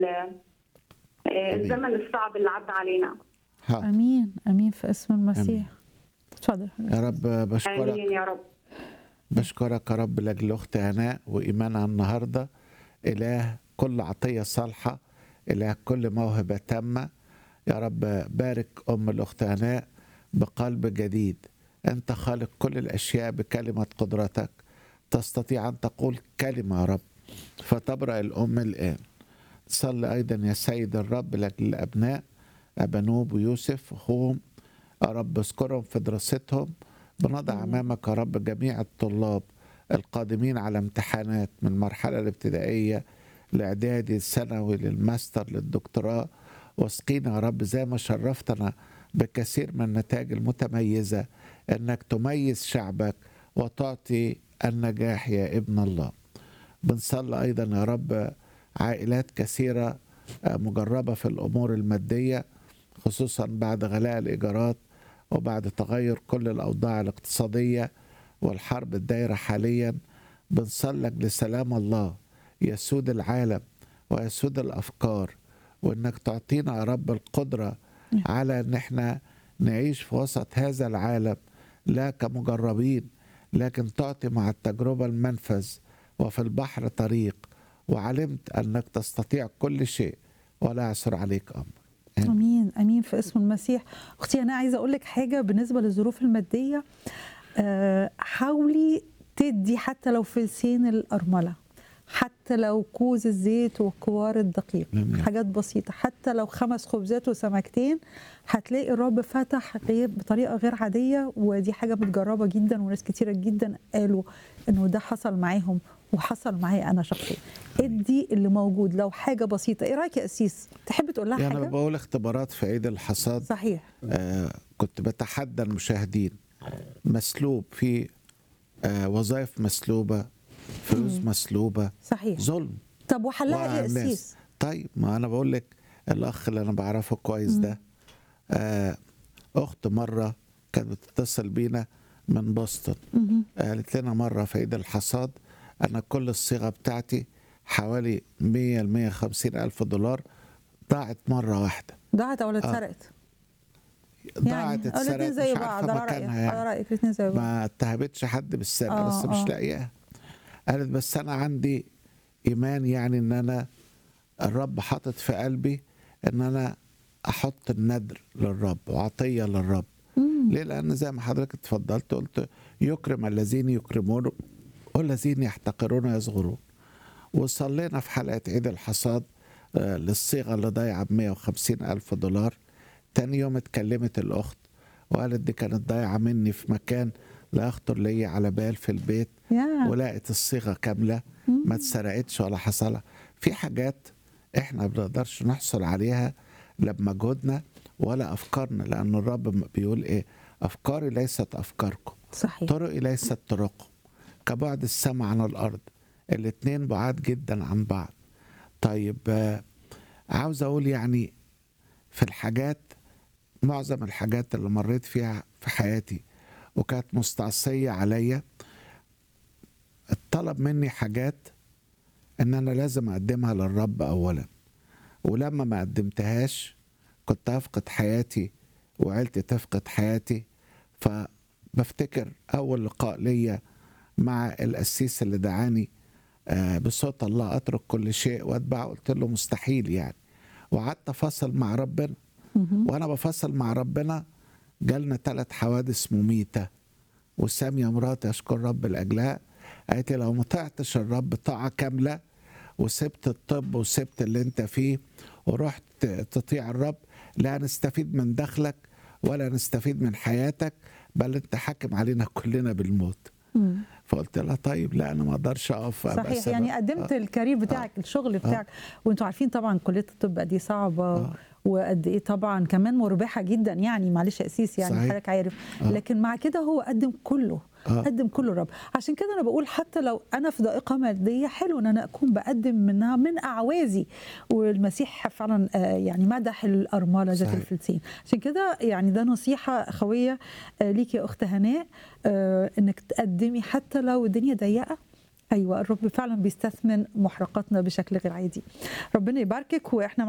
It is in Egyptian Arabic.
آه، آمين. الزمن الصعب اللي عدى علينا ها امين امين في اسم المسيح اتفضل يا رب بشكرك امين يا رب بشكرك يا رب لاجل اخت هناء وايمانها النهارده اله كل عطيه صالحه اله كل موهبه تامه يا رب بارك ام الاخت هناء بقلب جديد انت خالق كل الاشياء بكلمه قدرتك تستطيع ان تقول كلمه يا رب فتبرأ الام الان صلي ايضا يا سيد الرب لاجل الابناء ابنوب ويوسف اخوهم يا رب اذكرهم في دراستهم بنضع امامك يا رب جميع الطلاب القادمين على امتحانات من المرحله الابتدائيه الاعدادي الثانوي للماستر للدكتوراه واسقينا يا رب زي ما شرفتنا بكثير من النتائج المتميزه انك تميز شعبك وتعطي النجاح يا ابن الله بنصلي ايضا يا رب عائلات كثيره آه، مجربه في الامور الماديه خصوصا بعد غلاء الايجارات وبعد تغير كل الاوضاع الاقتصاديه والحرب الدايره حاليا بنصلك لسلام الله يسود العالم ويسود الافكار وانك تعطينا يا رب القدره على ان احنا نعيش في وسط هذا العالم لا كمجربين لكن تعطي مع التجربه المنفذ وفي البحر طريق وعلمت انك تستطيع كل شيء ولا يعثر عليك امر آمين. امين امين في اسم المسيح اختي انا عايزه اقول لك حاجه بالنسبه للظروف الماديه آه، حاولي تدي حتى لو فلسين الارمله حتى لو كوز الزيت وكوار الدقيق آمين. حاجات بسيطه حتى لو خمس خبزات وسمكتين هتلاقي الرب فتح غير بطريقه غير عاديه ودي حاجه متجربه جدا وناس كتيره جدا قالوا انه ده حصل معاهم وحصل معايا انا شخصيا ادي اللي موجود لو حاجه بسيطه ايه رايك يا اسيس تحب تقول لها يعني انا حاجه بقول اختبارات في عيد الحصاد صحيح آه كنت بتحدى المشاهدين مسلوب في آه وظائف مسلوبه فلوس مسلوبه صحيح ظلم طب وحلها ايه وقع يا الناس. اسيس طيب ما انا بقول لك الاخ اللي انا بعرفه كويس ده آه اخت مره كانت بتتصل بينا من بoston مهم. قالت لنا مره في عيد الحصاد انا كل الصيغه بتاعتي حوالي 100 ل 150 الف دولار ضاعت مره واحده ضاعت ولا اتسرقت؟ ضاعت يعني الاثنين اتسرقت زي مش بعض عارفه على رايك مكانها على يعني رايك الاثنين زي بعض ما اتهمتش حد بالسرقه آه، بس مش آه. لاقياها قالت بس انا عندي ايمان يعني ان انا الرب حاطط في قلبي ان انا احط الندر للرب وعطيه للرب مم. ليه لان زي ما حضرتك اتفضلت قلت يكرم الذين يكرمون والذين يحتقرون يصغرون وصلينا في حلقه عيد الحصاد آه، للصيغه اللي ضايعه ب 150 الف دولار تاني يوم اتكلمت الاخت وقالت دي كانت ضايعه مني في مكان لا يخطر لي على بال في البيت يا ولقت الصيغه كامله ما اتسرقتش ولا حصل في حاجات احنا ما بنقدرش نحصل عليها لا بمجهودنا ولا افكارنا لان الرب بيقول ايه افكاري ليست افكاركم صحيح طرقي ليست طرقكم كبعد السماء عن الارض الاتنين بعاد جدا عن بعض طيب آه، عاوز اقول يعني في الحاجات معظم الحاجات اللي مريت فيها في حياتي وكانت مستعصية عليا الطلب مني حاجات ان انا لازم اقدمها للرب اولا ولما ما قدمتهاش كنت افقد حياتي وعيلتي تفقد حياتي فبفتكر اول لقاء ليا مع القسيس اللي دعاني آه، بصوت الله اترك كل شيء واتبع قلت له مستحيل يعني وقعدت افصل مع ربنا مهم. وانا بفصل مع ربنا جالنا ثلاث حوادث مميته وساميه مراتي اشكر رب لاجلها قالت لي لو ما طعتش الرب طاعه كامله وسبت الطب وسبت اللي انت فيه ورحت تطيع الرب لا نستفيد من دخلك ولا نستفيد من حياتك بل انت حاكم علينا كلنا بالموت مم. فقلت لها طيب لا انا ما اقدرش اقف أبقى صحيح سبب. يعني قدمت آه. الكارير بتاعك الشغل بتاعك وانتوا عارفين طبعا كليه الطب قد ايه صعبه آه. وقد ايه طبعا كمان مربحه جدا يعني معلش يا اسيس يعني صحيح. حضرتك عارف آه. لكن مع كده هو قدم كله آه. قدم كله الرب عشان كده انا بقول حتى لو انا في ضائقه ماديه حلو ان انا اكون بقدم منها من اعوازي والمسيح فعلا آه، يعني مدح الارمله ذات صحيح. الفلسين عشان كده يعني ده نصيحه اخويه آه، ليك يا اخت هناء آه، انك تقدمي حتى لو الدنيا ضيقه ايوه الرب فعلا بيستثمن محرقاتنا بشكل غير عادي ربنا يباركك واحنا